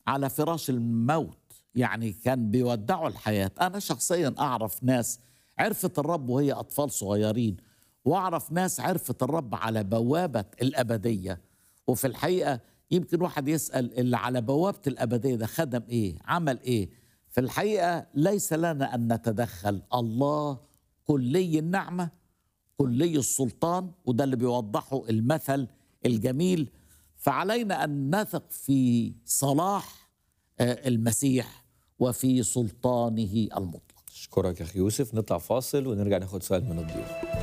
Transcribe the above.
على فراش الموت يعني كان بيودعوا الحياة أنا شخصيا أعرف ناس عرفت الرب وهي أطفال صغيرين وأعرف ناس عرفت الرب على بوابة الأبدية وفي الحقيقة يمكن واحد يسأل اللي على بوابة الأبدية ده خدم إيه عمل إيه في الحقيقة ليس لنا أن نتدخل الله كلي النعمة كلي السلطان وده اللي بيوضحه المثل الجميل فعلينا أن نثق في صلاح آه، المسيح وفي سلطانه المطلق اشكرك يا اخي يوسف نطلع فاصل ونرجع ناخد سؤال من الضيوف